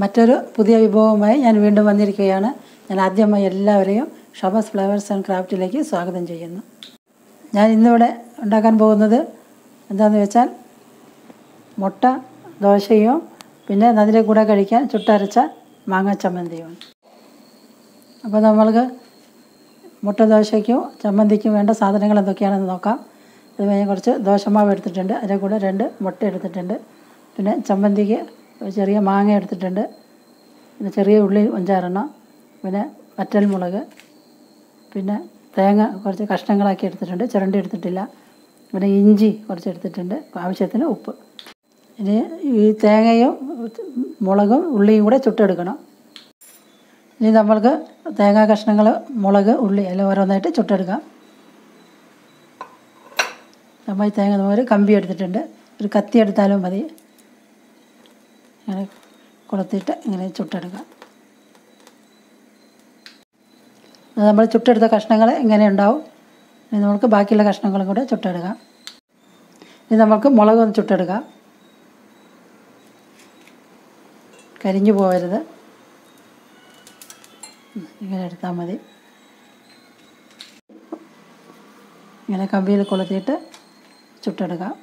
മറ്റൊരു പുതിയ വിഭവവുമായി ഞാൻ വീണ്ടും വന്നിരിക്കുകയാണ് ഞാൻ ആദ്യമായി എല്ലാവരെയും ഷബസ് ഫ്ലവേഴ്സ് ആൻഡ് ക്രാഫ്റ്റിലേക്ക് സ്വാഗതം ചെയ്യുന്നു ഞാൻ ഇന്നിവിടെ ഉണ്ടാക്കാൻ പോകുന്നത് എന്താണെന്ന് വെച്ചാൽ മുട്ട ദോശയും പിന്നെ അതിൻ്റെ കൂടെ കഴിക്കാൻ ചുട്ടരച്ച മാങ്ങ ചമ്മന്തിയുമാണ് അപ്പോൾ നമ്മൾക്ക് മുട്ട ദോശയ്ക്കും ചമ്മന്തിക്കും വേണ്ട സാധനങ്ങൾ എന്തൊക്കെയാണെന്ന് നോക്കാം അത് ഞാൻ കുറച്ച് ദോശമാവ് എടുത്തിട്ടുണ്ട് അതിൻ്റെ കൂടെ രണ്ട് മുട്ട എടുത്തിട്ടുണ്ട് പിന്നെ ചമ്മന്തിക്ക് ഒരു ചെറിയ മാങ്ങ എടുത്തിട്ടുണ്ട് പിന്നെ ചെറിയ ഉള്ളി അഞ്ചാറെണ്ണം പിന്നെ വറ്റൽമുളക് പിന്നെ തേങ്ങ കുറച്ച് കഷ്ണങ്ങളാക്കി എടുത്തിട്ടുണ്ട് ചിരണ്ടി എടുത്തിട്ടില്ല പിന്നെ ഇഞ്ചി കുറച്ച് എടുത്തിട്ടുണ്ട് ആവശ്യത്തിന് ഉപ്പ് ഇനി ഈ തേങ്ങയും മുളകും ഉള്ളിയും കൂടെ ചുട്ടെടുക്കണം ഇനി നമ്മൾക്ക് തേങ്ങാ കഷ്ണങ്ങൾ മുളക് ഉള്ളി എല്ലാം ഓരോന്നായിട്ട് ചുട്ടെടുക്കാം നമ്മൾ ഈ തേങ്ങ ഒരു കമ്പി എടുത്തിട്ടുണ്ട് ഒരു കത്തി എടുത്താലും മതി ഇങ്ങനെ കൊളുത്തിയിട്ട് ഇങ്ങനെ ചുട്ടെടുക്കാം അത് നമ്മൾ ചുട്ടെടുത്ത കഷ്ണങ്ങൾ ഇങ്ങനെ ഉണ്ടാവും ഇനി നമുക്ക് ബാക്കിയുള്ള കഷ്ണങ്ങളും കൂടെ ചുട്ടെടുക്കാം ഇനി നമുക്ക് മുളക് ഒന്ന് ചുട്ടെടുക്കാം കരിഞ്ഞു പോകരുത് ഇങ്ങനെ എടുത്താൽ മതി ഇങ്ങനെ കമ്പിയിൽ കൊളുത്തിയിട്ട് ചുട്ടെടുക്കാം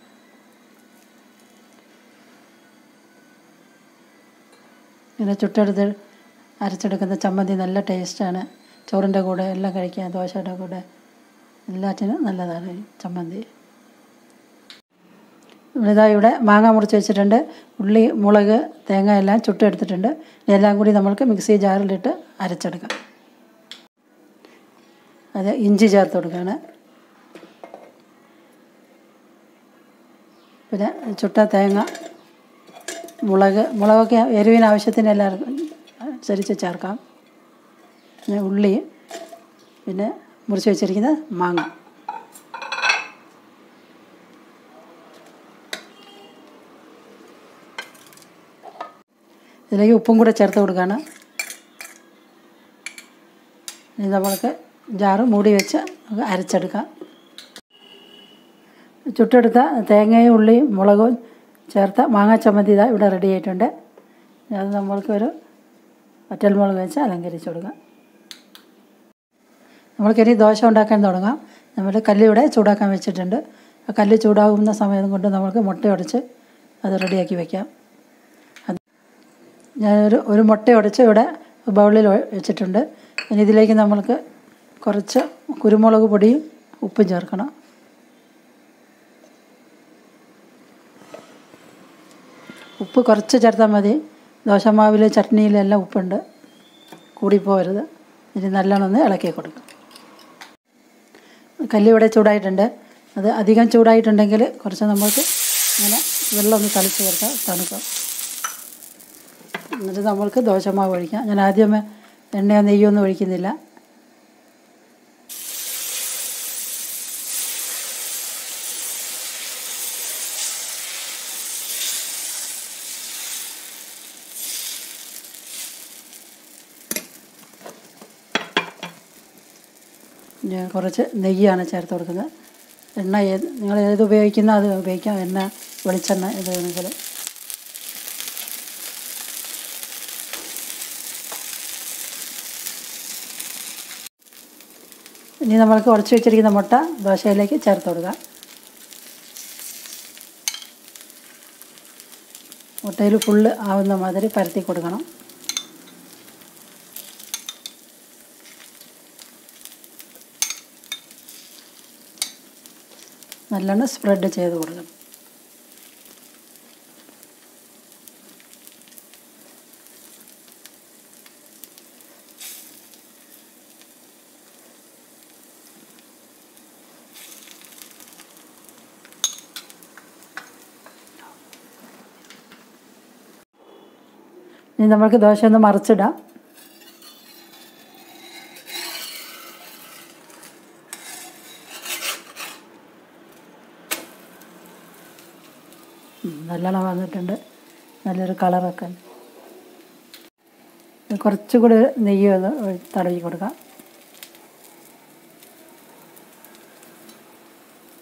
ഇങ്ങനെ ചുട്ടെടുത്ത് അരച്ചെടുക്കുന്ന ചമ്മന്തി നല്ല ടേസ്റ്റാണ് ചോറിൻ്റെ കൂടെ എല്ലാം കഴിക്കാൻ ദോശയുടെ കൂടെ എല്ലാറ്റിനും നല്ലതാണ് ഈ ചമ്മന്തി ഇതാ ഇവിടെ മാങ്ങ മുറിച്ച് വെച്ചിട്ടുണ്ട് ഉള്ളി മുളക് തേങ്ങ എല്ലാം ചുട്ടെടുത്തിട്ടുണ്ട് ഇതെല്ലാം കൂടി നമ്മൾക്ക് മിക്സി ജാറിലിട്ട് അരച്ചെടുക്കാം അത് ഇഞ്ചി ചേർത്ത് കൊടുക്കുകയാണ് പിന്നെ ചുട്ട തേങ്ങ മുളക് മുളകൊക്കെ എരിവിന് ആവശ്യത്തിന് എല്ലാവർക്കും അനുസരിച്ച് ചേർക്കാം പിന്നെ ഉള്ളി പിന്നെ മുറിച്ച് വെച്ചിരിക്കുന്ന മാങ്ങ ഇതിലേക്ക് ഉപ്പും കൂടെ ചേർത്ത് കൊടുക്കുകയാണ് ഇനി നമ്മൾക്ക് ജാറ് മൂടി വെച്ച് അരച്ചെടുക്കാം ചുട്ടെടുത്ത തേങ്ങയും ഉള്ളിയും മുളകും ചേർത്ത മാങ്ങാ ചമ്മന്തി ഇതാ ഇവിടെ റെഡി ആയിട്ടുണ്ട് അത് നമ്മൾക്ക് ഒരു വറ്റൽമുളക് വെച്ച് അലങ്കരിച്ച് കൊടുക്കാം നമ്മൾക്കിനി ദോശ ഉണ്ടാക്കാൻ തുടങ്ങാം നമ്മൾ കല്ലിവിടെ ചൂടാക്കാൻ വെച്ചിട്ടുണ്ട് ആ കല്ല് ചൂടാകുന്ന സമയം കൊണ്ട് നമ്മൾക്ക് മുട്ട ഉടച്ച് അത് റെഡിയാക്കി വയ്ക്കാം അത് ഞാനൊരു ഒരു മുട്ട ഉടച്ച് ഇവിടെ ബൗളിൽ വെച്ചിട്ടുണ്ട് ഇനി ഇതിലേക്ക് നമ്മൾക്ക് കുറച്ച് കുരുമുളക് പൊടിയും ഉപ്പും ചേർക്കണം ഉപ്പ് കുറച്ച് ചേർത്താൽ മതി ദോശമാവിൽ ചട്നിയിലെല്ലാം ഉപ്പുണ്ട് കൂടിപ്പോകരുത് ഇനി നല്ലോണം ഒന്ന് ഇളക്കി കൊടുക്കും കല്ല് ഇവിടെ ചൂടായിട്ടുണ്ട് അത് അധികം ചൂടായിട്ടുണ്ടെങ്കിൽ കുറച്ച് നമ്മൾക്ക് ഇങ്ങനെ വെള്ളം ഒന്ന് തളിച്ച് ചേർക്കാം തണുക്കാം എന്നിട്ട് നമ്മൾക്ക് ദോശമാവ് ഒഴിക്കാം ഞാൻ ആദ്യമേ എണ്ണയോ നെയ്യോ ഒന്നും ഒഴിക്കുന്നില്ല ഞാൻ കുറച്ച് നെയ്യാണ് ചേർത്ത് കൊടുക്കുന്നത് എണ്ണ ഏത് നിങ്ങൾ ഏത് ഉപയോഗിക്കുന്ന അത് ഉപയോഗിക്കാം എണ്ണ വെളിച്ചെണ്ണ ഏത് വേണമെങ്കിലും ഇനി നമ്മൾക്ക് ഉടച്ച് വെച്ചിരിക്കുന്ന മുട്ട ദോശയിലേക്ക് ചേർത്ത് കൊടുക്കാം മുട്ടയിൽ ഫുള്ള് ആവുന്ന മാതിരി പരത്തി കൊടുക്കണം നല്ലോണം സ്പ്രെഡ് ചെയ്ത് കൊടുക്കണം ഇനി നമുക്ക് ദോശ ഒന്ന് മറിച്ചിടാം നല്ലോണം വന്നിട്ടുണ്ട് നല്ലൊരു കളറൊക്കെ കുറച്ചുകൂടി നെയ്യ് ഒന്ന് തടവി കൊടുക്കാം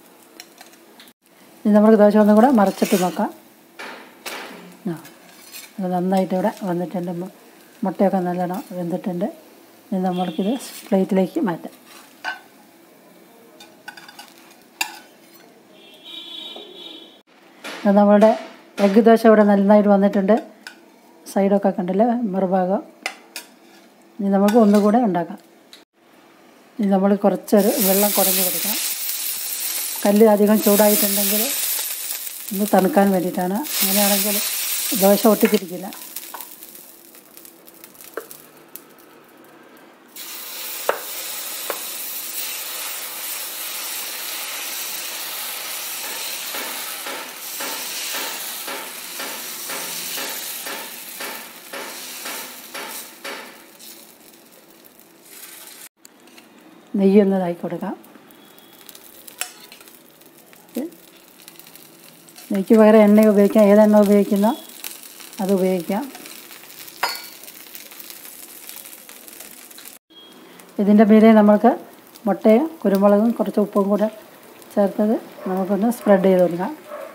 ഇനി നമുക്ക് ദോശ ഒന്നും കൂടെ മറിച്ചിട്ട് നോക്കാം ആ അത് നന്നായിട്ട് ഇവിടെ വന്നിട്ടുണ്ട് മു- മുട്ടയൊക്കെ നല്ലോണം വെന്തിട്ടുണ്ട് ഇനി നമ്മൾക്കിത് പ്ലേറ്റിലേക്ക് മാറ്റാം ഇത് നമ്മളുടെ എഗ്ഗ് ദോശ ഇവിടെ നന്നായിട്ട് വന്നിട്ടുണ്ട് സൈഡൊക്കെ കണ്ടില്ലേ മറുഭാഗം ഇനി നമുക്ക് ഒന്നുകൂടെ ഉണ്ടാക്കാം ഇനി നമ്മൾ കുറച്ചൊരു വെള്ളം കുടഞ്ഞ് കൊടുക്കാം കല്ല് അധികം ചൂടായിട്ടുണ്ടെങ്കിൽ ഒന്ന് തണുക്കാൻ വേണ്ടിയിട്ടാണ് അങ്ങനെയാണെങ്കിൽ ദോശ ഒട്ടിപ്പിടിക്കില്ല നെയ്യൊന്നതായി കൊടുക്കാം നെയ്ക്ക് പകരം എണ്ണ ഉപയോഗിക്കാം ഏതെണ്ണ ഉപയോഗിക്കുന്നോ അത് ഉപയോഗിക്കാം ഇതിൻ്റെ മീതെ നമ്മൾക്ക് മുട്ടയും കുരുമുളകും കുറച്ച് ഉപ്പും കൂടെ ചേർത്തത് നമുക്കൊന്ന് സ്പ്രെഡ് ചെയ്ത് കൊടുക്കാം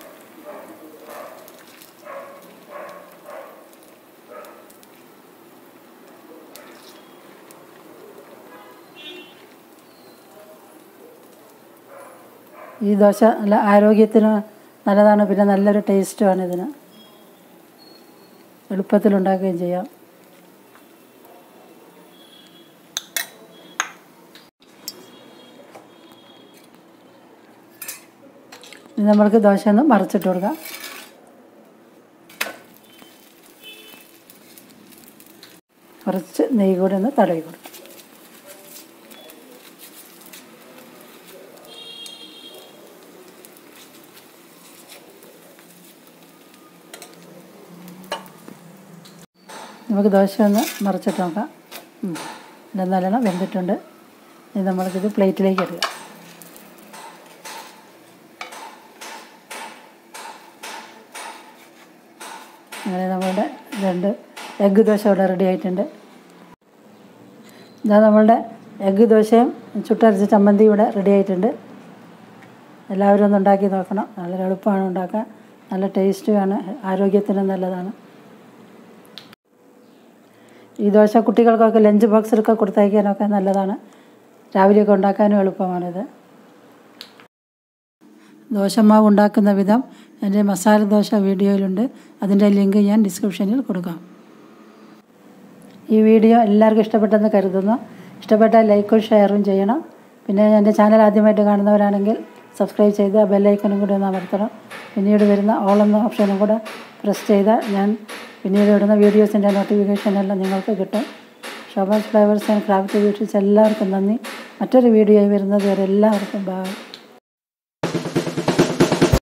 ഈ ദോശ നല്ല ആരോഗ്യത്തിന് നല്ലതാണ് പിന്നെ നല്ലൊരു ടേസ്റ്റുമാണ് ഇതിന് എളുപ്പത്തിൽ ഉണ്ടാക്കുകയും ചെയ്യാം ഇനി നമ്മൾക്ക് ദോശ ഒന്ന് മറിച്ചിട്ട് കൊടുക്കാം കുറച്ച് നെയ്യ് കൂടി ഒന്ന് തടവി കൊടുക്കാം നമുക്ക് ദോശ ഒന്ന് മറിച്ചിട്ട് നോക്കാം ഉം. ഇത് നല്ലോണം വെന്തിട്ടുണ്ട് ഇനി നമ്മൾക്കിത് പ്ലേറ്റിലേക്ക് ഇടുക അങ്ങനെ നമ്മളുടെ രണ്ട് എഗ്ഗ് ദോശ ഇവിടെ റെഡി ആയിട്ടുണ്ട് ഇതാ നമ്മളുടെ എഗ്ഗ് ദോശയും ചുട്ടരച്ച ചമ്മന്തി ഇവിടെ റെഡി ആയിട്ടുണ്ട് എല്ലാവരും ഒന്ന് ഉണ്ടാക്കി നോക്കണം നല്ല എളുപ്പമാണ് ഉണ്ടാക്കാൻ നല്ല ടേസ്റ്റുമാണ് ആരോഗ്യത്തിന് നല്ലതാണ് ഈ ദോശ കുട്ടികൾക്കൊക്കെ ലഞ്ച് ബോക്സിലൊക്കെ കൊടുത്തയക്കാനൊക്കെ നല്ലതാണ് രാവിലെയൊക്കെ ഉണ്ടാക്കാനും എളുപ്പമാണിത് ദോശമാവ് ഉണ്ടാക്കുന്ന വിധം എൻ്റെ മസാല ദോശ വീഡിയോയിലുണ്ട് അതിൻ്റെ ലിങ്ക് ഞാൻ ഡിസ്ക്രിപ്ഷനിൽ കൊടുക്കാം ഈ വീഡിയോ എല്ലാവർക്കും ഇഷ്ടപ്പെട്ടെന്ന് കരുതുന്നു ഇഷ്ടപ്പെട്ടാൽ ലൈക്കും ഷെയറും ചെയ്യണം പിന്നെ എൻ്റെ ചാനൽ ആദ്യമായിട്ട് കാണുന്നവരാണെങ്കിൽ സബ്സ്ക്രൈബ് ചെയ്ത് ആ ബെല്ലൈക്കനും കൂടി ഒന്ന് അമർത്തണം പിന്നീട് വരുന്ന ഓൾ എന്ന ഓപ്ഷനും കൂടെ പ്രസ് ചെയ്താൽ ഞാൻ പിന്നീട് ഇടുന്ന വീഡിയോസിൻ്റെ നോട്ടിഫിക്കേഷൻ എല്ലാം നിങ്ങൾക്ക് കിട്ടും ഷോബാസ് ഫ്ലവേഴ്സ് ആൻഡ് ക്രാഫ്റ്റ് ബ്യൂട്ടീസ് എല്ലാവർക്കും നന്ദി മറ്റൊരു വീഡിയോ വരുന്നത് വരെ എല്ലാവർക്കും ബൈ